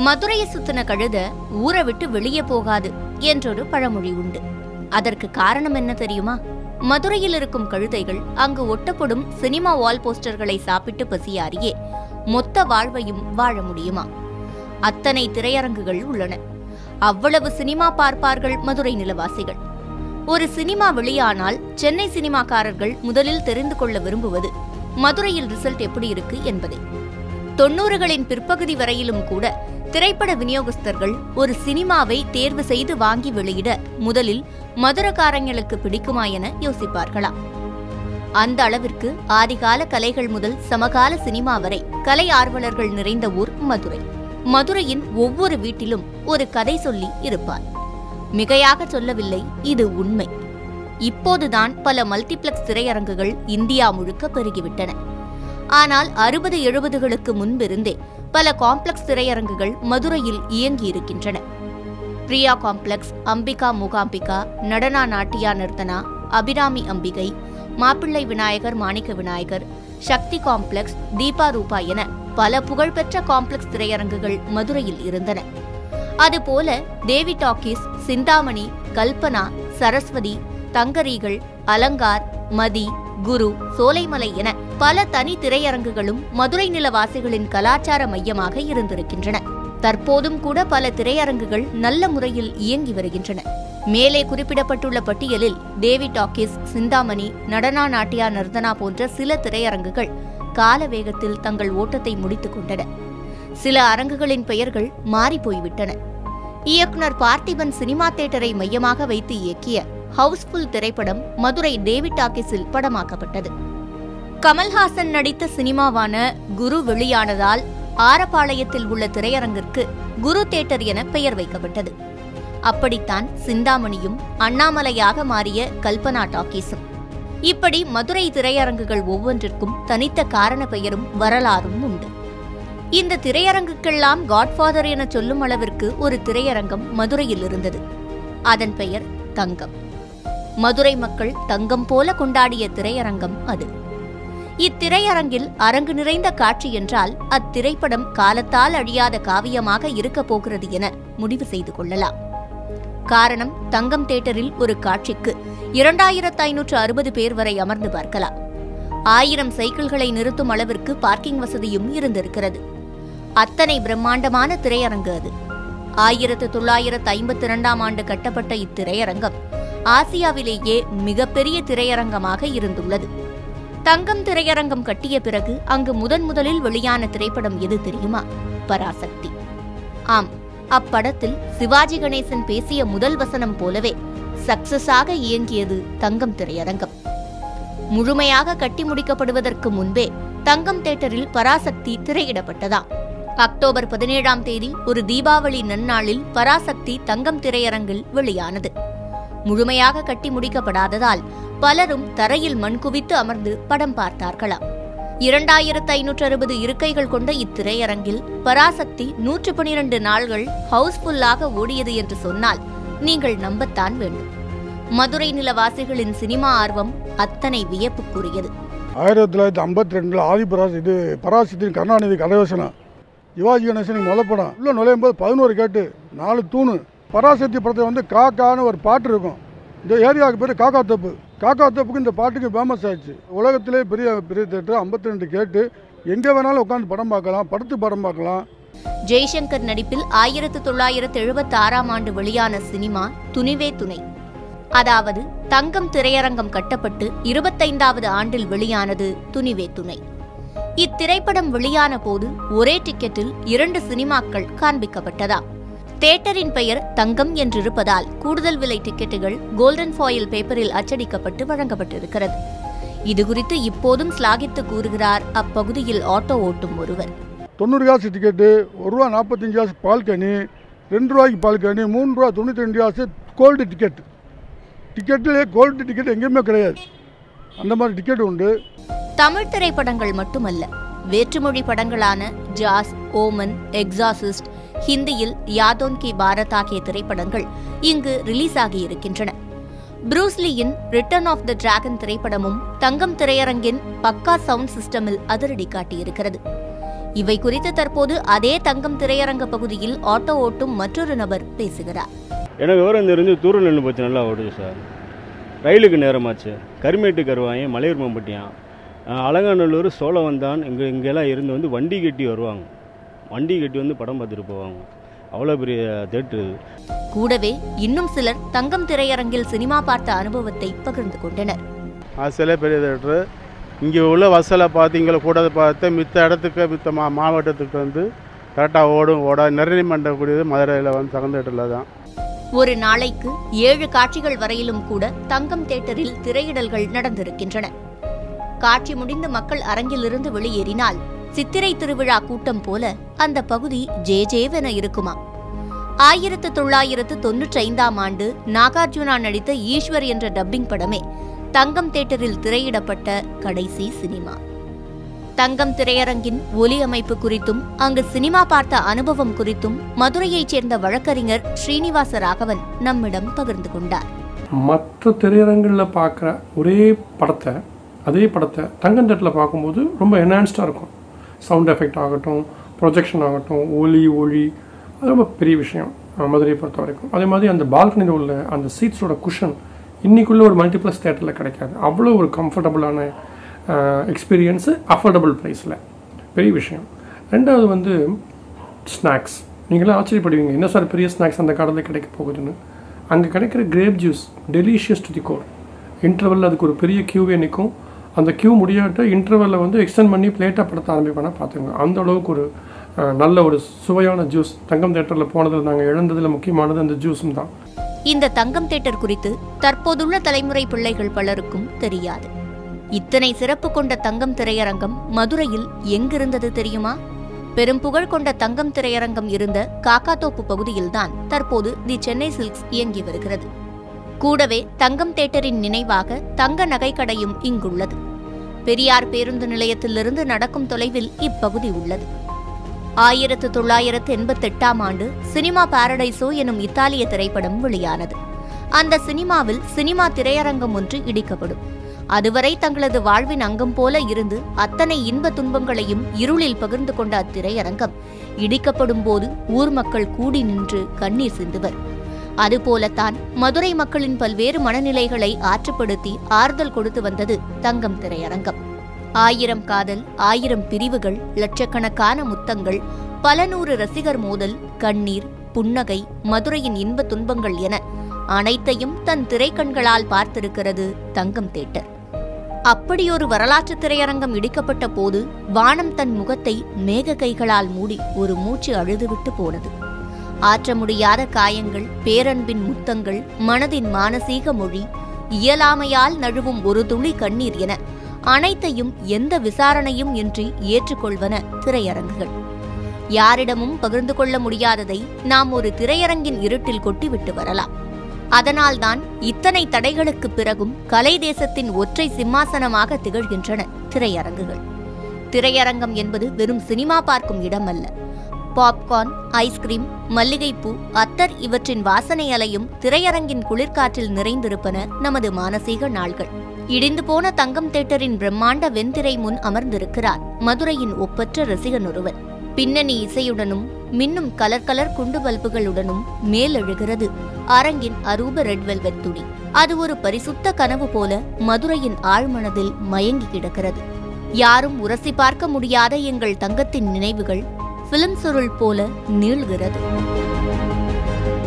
மதுரையை சுத்தின கழுத ஊரை விட்டு வெளியே போகாது என்றொரு பழமொழி உண்டு அதற்கு காரணம் என்ன தெரியுமா மதுரையில் இருக்கும் கழுதைகள் அங்கு ஒட்டப்படும் சினிமா வால் போஸ்டர்களை சாப்பிட்டு பசியாரியே மொத்த வாழ்வையும் வாழ முடியுமா அத்தனை திரையரங்குகள் உள்ளன அவ்வளவு சினிமா பார்ப்பார்கள் மதுரை நிலவாசிகள் ஒரு சினிமா வெளியானால் சென்னை சினிமாக்காரர்கள் முதலில் தெரிந்து கொள்ள விரும்புவது மதுரையில் ரிசல்ட் எப்படி இருக்கு என்பதை தொன்னூறுகளின் பிற்பகுதி வரையிலும் கூட திரைப்பட விநியோகஸ்தர்கள் ஒரு சினிமாவை தேர்வு செய்து வாங்கி வெளியிட முதலில் மதுரக்காரங்களுக்கு பிடிக்குமா என யோசிப்பார்களாம் அந்த அளவிற்கு ஆதிகால கலைகள் முதல் சமகால சினிமா வரை கலை ஆர்வலர்கள் நிறைந்த ஊர் மதுரை மதுரையின் ஒவ்வொரு வீட்டிலும் ஒரு கதை சொல்லி இருப்பார் மிகையாக சொல்லவில்லை இது உண்மை இப்போதுதான் பல மல்டிப்ளெக்ஸ் திரையரங்குகள் இந்தியா முழுக்க பெருகிவிட்டன ஆனால் அறுபது எழுபதுகளுக்கு முன்பிருந்தே பல காம்ப்ளெக்ஸ் திரையரங்குகள் மதுரையில் இயங்கியிருக்கின்றன பிரியா காம்ப்ளெக்ஸ் அம்பிகா மூகாம்பிகா நடனா நாட்டியா நிர்த்தனா அபிராமி அம்பிகை மாப்பிள்ளை விநாயகர் மாணிக்க விநாயகர் சக்தி காம்ப்ளெக்ஸ் தீபா ரூபா என பல புகழ்பெற்ற காம்ப்ளெக்ஸ் திரையரங்குகள் மதுரையில் இருந்தன அதுபோல தேவி டாக்கீஸ் சிந்தாமணி கல்பனா சரஸ்வதி தங்கரீகள் அலங்கார் மதி குரு சோலைமலை என பல தனி திரையரங்குகளும் மதுரை நிலவாசிகளின் கலாச்சார மையமாக இருந்திருக்கின்றன தற்போதும் கூட பல திரையரங்குகள் நல்ல முறையில் இயங்கி வருகின்றன மேலே குறிப்பிடப்பட்டுள்ள பட்டியலில் தேவி டாக்கீஸ் சிந்தாமணி நடனா நாட்டியா நர்தனா போன்ற சில திரையரங்குகள் கால வேகத்தில் தங்கள் ஓட்டத்தை முடித்துக் கொண்டன சில அரங்குகளின் பெயர்கள் மாறிப் போய்விட்டன இயக்குனர் பார்த்திபன் சினிமா தியேட்டரை மையமாக வைத்து இயக்கிய ஹவுஸ்ஃபுல் திரைப்படம் மதுரை டேவிட் டாக்கீஸில் படமாக்கப்பட்டது கமல்ஹாசன் நடித்த சினிமாவான குரு வெளியானதால் ஆரப்பாளையத்தில் உள்ள திரையரங்கிற்கு குரு தியேட்டர் என பெயர் வைக்கப்பட்டது அப்படித்தான் சிந்தாமணியும் அண்ணாமலையாக மாறிய கல்பனா டாக்கீஸும் இப்படி மதுரை திரையரங்குகள் ஒவ்வொன்றிற்கும் தனித்த காரண பெயரும் வரலாறும் உண்டு இந்த திரையரங்குக்கெல்லாம் காட்ஃபாதர் என சொல்லும் அளவிற்கு ஒரு திரையரங்கம் மதுரையில் இருந்தது அதன் பெயர் தங்கம் மதுரை மக்கள் தங்கம் போல கொண்டாடிய திரையரங்கம் அது இத்திரையரங்கில் அரங்கு நிறைந்த காட்சி என்றால் அத்திரைப்படம் காலத்தால் அழியாத காவியமாக இருக்கப் போகிறது என முடிவு செய்து கொள்ளலாம் காரணம் தங்கம் தேட்டரில் ஒரு காட்சிக்கு இரண்டாயிரத்து ஐநூற்று அறுபது பேர் வரை அமர்ந்து பார்க்கலாம் ஆயிரம் சைக்கிள்களை நிறுத்தும் அளவிற்கு பார்க்கிங் வசதியும் இருந்திருக்கிறது அத்தனை பிரம்மாண்டமான திரையரங்கு அது ஆயிரத்து தொள்ளாயிரத்து ஐம்பத்தி இரண்டாம் ஆண்டு கட்டப்பட்ட இத்திரையரங்கம் ஆசியாவிலேயே மிகப்பெரிய திரையரங்கமாக இருந்துள்ளது தங்கம் திரையரங்கம் கட்டிய பிறகு அங்கு முதன் முதலில் வெளியான திரைப்படம் எது தெரியுமா பராசக்தி ஆம் அப்படத்தில் சிவாஜி கணேசன் பேசிய முதல் வசனம் போலவே சக்சஸாக இயங்கியது தங்கம் திரையரங்கம் முழுமையாக கட்டி முடிக்கப்படுவதற்கு முன்பே தங்கம் தேட்டரில் பராசக்தி திரையிடப்பட்டதாம் அக்டோபர் பதினேழாம் தேதி ஒரு தீபாவளி நன்னாளில் பராசக்தி தங்கம் திரையரங்கில் வெளியானது முழுமையாக கட்டி முடிக்கப்படாததால் பலரும் தரையில் மண் குவித்து அமர்ந்து படம் பார்த்தார்களாம் இரண்டாயிரத்து ஐநூற்று அறுபது இருக்கைகள் கொண்ட இத்திரையரங்கில் பராசக்தி நூற்று பனிரண்டு நாள்கள் ஹவுஸ்ஃபுல்லாக ஓடியது என்று சொன்னால் நீங்கள் நம்பத்தான் வேண்டும் மதுரை நிலவாசிகளின் சினிமா ஆர்வம் அத்தனை வியப்புக்குரியது ஆயிரத்தி தொள்ளாயிரத்தி ஐம்பத்தி ரெண்டில் ஆதிபராஸ் இது பராசக்தியின் கருணாநிதி கதைவசனம் சிவாஜி கணேசனுக்கு முத படம் உள்ள நுழையும் போது பதினோரு கேட்டு நாலு தூணு பராசக்தி படத்தில் வந்து காக்கான்னு ஒரு பாட்டு இருக்கும் இந்த ஏரியாவுக்கு பேர் காக்கா தோப்பு காக்கா தோப்புக்கு இந்த பாட்டுக்கு ஃபேமஸ் ஆயிடுச்சு உலகத்திலே பெரிய பெரிய தேட்டர் ஐம்பத்தி ரெண்டு கேட்டு எங்கே வேணாலும் உட்காந்து படம் பார்க்கலாம் படுத்து படம் பார்க்கலாம் ஜெய்சங்கர் நடிப்பில் ஆயிரத்து தொள்ளாயிரத்து எழுபத்தி ஆறாம் ஆண்டு வெளியான சினிமா துணிவே துணை அதாவது தங்கம் திரையரங்கம் கட்டப்பட்டு இருபத்தைந்தாவது ஆண்டில் வெளியானது துணிவே துணை இத்திரைப்படம் வெளியான போது ஒரே டிக்கெட்டில் இரண்டு சினிமாக்கள் காண்பிக்கப்பட்டதாம் தேட்டரின் பெயர் தங்கம் என்றிருப்பதால் கூடுதல் விலை டிக்கெட்டுகள் கோல்டன் ஃபாயில் பேப்பரில் அச்சடிக்கப்பட்டு வழங்கப்பட்டிருக்கிறது இதுகுறித்து இப்போதும் ஸ்லாகித்து கூறுகிறார் அப்பகுதியில் ஆட்டோ ஓட்டும் ஒருவர் தொண்ணூறு காசு டிக்கெட்டு ஒரு ரூபா நாற்பத்தஞ்சு காசு பால்கனி ரெண்டு ரூபாய்க்கு பால்கனி மூணு ரூபா தொண்ணூற்றி ரெண்டு காசு கோல்டு டிக்கெட் டிக்கெட்டிலே கோல்டு டிக்கெட் எங்கேயுமே கிடையாது அந்த மாதிரி டிக்கெட் உண்டு தமிழ் திரைப்படங்கள் மட்டுமல்ல வேற்றுமொழி படங்களான ஜாஸ் ஓமன் எக்ஸாசிஸ்ட் ஹிந்தியில் யாதோன் கி பாரத் ஆகிய திரைப்படங்கள் இங்கு ரிலீஸ் ஆகியிருக்கின்றன ப்ரூஸ்லியின் ரிட்டர்ன் ஆஃப் த டிராகன் திரைப்படமும் தங்கம் திரையரங்கின் பக்கா சவுண்ட் சிஸ்டமில் அதிரடி காட்டியிருக்கிறது இவை குறித்து தற்போது அதே தங்கம் திரையரங்க பகுதியில் ஆட்டோ ஓட்டும் மற்றொரு நபர் பேசுகிறார் எனக்கு விவரம் தெரிஞ்சு தூரம் நின்று போச்சு நல்லா ஓடுது சார் ரயிலுக்கு நேரமாச்சு கருமேட்டு கருவாயன் மலையூர் மம்பட்டியான் அஹ் அலங்காநல்லூர் சோழவந்தான் இங்கே இங்கெல்லாம் இருந்து வந்து வண்டி கட்டி வருவாங்க வண்டி கட்டி வந்து படம் பார்த்துட்டு போவாங்க அவ்வளோ பெரிய தேட்ரு இது கூடவே இன்னும் சிலர் தங்கம் திரையரங்கில் சினிமா பார்த்த அனுபவத்தை பகிர்ந்து கொண்டனர் ஆசிலே பெரிய தேட்ரு இங்கே உள்ள வசலை பார்த்தீங்களா கூட பார்த்து மித்த இடத்துக்கு மித்த மா மாவட்டத்துக்கு வந்து கரெக்டாக ஓடும் ஓட நிறைய மண்டக்கூடியது மதுரையில் வந்து தகுந்த தேட்டரில் தான் ஒரு நாளைக்கு ஏழு காட்சிகள் வரையிலும் கூட தங்கம் தியேட்டரில் திரையிடல்கள் நடந்திருக்கின்றன காட்சி முடிந்து மக்கள் அரங்கிலிருந்து வெளியேறினால் சித்திரை திருவிழா கூட்டம் போல அந்த பகுதி ஜே ஜேவென இருக்குமா ஆயிரத்து தொள்ளாயிரத்து தொன்னூற்றி ஐந்தாம் ஆண்டு நாகார்ஜுனா நடித்த ஈஸ்வர் என்ற டப்பிங் படமே தங்கம் தியேட்டரில் திரையிடப்பட்ட கடைசி சினிமா தங்கம் திரையரங்கின் ஒலி அமைப்பு குறித்தும் அங்கு சினிமா பார்த்த அனுபவம் குறித்தும் மதுரையைச் சேர்ந்த வழக்கறிஞர் ஸ்ரீனிவாச ராகவன் நம்மிடம் பகிர்ந்து கொண்டார் மற்ற திரையரங்கில் பார்க்குற ஒரே படத்தை அதே படத்தை தங்கந்தட்டில் பார்க்கும்போது ரொம்ப என்ஹான்ஸ்டாக இருக்கும் சவுண்ட் எஃபெக்ட் ஆகட்டும் ப்ரொஜெக்ஷன் ஆகட்டும் ஒலி ஒளி அது ரொம்ப பெரிய விஷயம் அஹ் மதுரையை பொறுத்த வரைக்கும் அதே மாதிரி அந்த பால்கனியில் உள்ள அந்த சீட்ஸோட குஷன் இன்னைக்குள்ள ஒரு மல்டிப்ளஸ் தேட்டரில் கிடைக்காது அவ்வளோ ஒரு கம்ஃபர்டபுளான எக்ஸ்பீரியன்ஸு அஃபோர்டபுள் ப்ரைஸில் பெரிய விஷயம் ரெண்டாவது வந்து ஸ்நாக்ஸ் நீங்களாம் ஆச்சரியப்படுவீங்க என்ன சார் பெரிய ஸ்நாக்ஸ் அந்த காலத்தில் கிடைக்க போகுதுன்னு அங்கே கிடைக்கிற grape juice delicious to the core interval அதுக்கு ஒரு பெரிய கியூவே நிற்கும் அந்த கியூ முடியாட்ட இன்டர்வலில் வந்து எக்ஸ்டெண்ட் பண்ணி பிளேட்டாக படுத்த ஆரம்பிப்பேன்னா பார்த்துங்க அந்த அளவுக்கு ஒரு அஹ், நல்ல ஒரு சுவையான ஜூஸ் தங்கம் தேட்டரில் போனதில் நாங்கள் இழந்ததில் முக்கியமானது அந்த ஜூஸும் தான் இந்த தங்கம் தியேட்டர் குறித்து தற்போதுள்ள தலைமுறை பிள்ளைகள் பலருக்கும் தெரியாது இத்தனை சிறப்பு கொண்ட தங்கம் திரையரங்கம் மதுரையில் எங்கிருந்தது தெரியுமா பெரும் புகழ் கொண்ட தங்கம் திரையரங்கம் இருந்த காக்காத்தோப்பு பகுதியில்தான் தற்போது தி சென்னை சில்க்ஸ் இயங்கி வருகிறது கூடவே தங்கம் தேட்டரின் நினைவாக தங்க நகைக்கடையும் இங்குள்ளது பெரியார் பேருந்து நிலையத்திலிருந்து நடக்கும் தொலைவில் இப்பகுதி உள்ளது ஆயிரத்து தொள்ளாயிரத்து எண்பத்தெட்டாம் ஆண்டு சினிமா பாரடைசோ எனும் இத்தாலிய திரைப்படம் வெளியானது அந்த சினிமாவில் சினிமா திரையரங்கம் ஒன்று இடிக்கப்படும் அதுவரை தங்களது வாழ்வின் அங்கம் போல இருந்து அத்தனை இன்ப துன்பங்களையும் இருளில் பகிர்ந்து கொண்ட அத்திரையரங்கம் இடிக்கப்படும் போது ஊர் மக்கள் கூடி நின்று கண்ணீர் சிந்துவர் அதுபோலத்தான் மதுரை மக்களின் பல்வேறு மனநிலைகளை ஆற்றுப்படுத்தி ஆறுதல் கொடுத்து வந்தது தங்கம் திரையரங்கம் ஆயிரம் காதல் ஆயிரம் பிரிவுகள் லட்சக்கணக்கான முத்தங்கள் பல நூறு ரசிகர் மோதல் கண்ணீர் புன்னகை மதுரையின் இன்ப துன்பங்கள் என அனைத்தையும் தன் திரைக்கண்களால் பார்த்திருக்கிறது தங்கம் தேட்டர் அப்படியொரு வரலாற்று திரையரங்கம் இடிக்கப்பட்ட போது வானம் தன் முகத்தை மேக கைகளால் மூடி ஒரு மூச்சு அழுதுவிட்டு போனது ஆற்ற முடியாத காயங்கள் பேரன்பின் முத்தங்கள் மனதின் மானசீக மொழி இயலாமையால் நழுவும் ஒரு துளி கண்ணீர் என அனைத்தையும் எந்த விசாரணையும் இன்றி ஏற்றுக்கொள்வன திரையரங்குகள் யாரிடமும் பகிர்ந்து கொள்ள முடியாததை நாம் ஒரு திரையரங்கின் இருட்டில் கொட்டிவிட்டு வரலாம் அதனால்தான் இத்தனை தடைகளுக்குப் பிறகும் கலை தேசத்தின் ஒற்றை சிம்மாசனமாக திகழ்கின்றன திரையரங்குகள் திரையரங்கம் என்பது வெறும் சினிமா பார்க்கும் இடமல்ல பாப்கார்ன் ஐஸ்கிரீம் மல்லிகைப்பூ அத்தர் இவற்றின் வாசனை அலையும் திரையரங்கின் குளிர்காற்றில் நிறைந்திருப்பன நமது மானசீக நாள்கள் இடிந்து போன தங்கம் தேட்டரின் பிரம்மாண்ட வெண்திரை முன் அமர்ந்திருக்கிறார் மதுரையின் ஒப்பற்ற ரசிகன் ஒருவன் பின்னணி இசையுடனும் மின்னும் கலர் கலர் குண்டு பல்புகளுடனும் மேலெழுகிறது அரங்கின் அரூப ரெட் வெல்வெட் துணி அது ஒரு பரிசுத்த கனவு போல மதுரையின் ஆழ்மனதில் மயங்கி கிடக்கிறது யாரும் உரசி பார்க்க முடியாத எங்கள் தங்கத்தின் நினைவுகள் பிலிம் சுருள் போல நீள்கிறது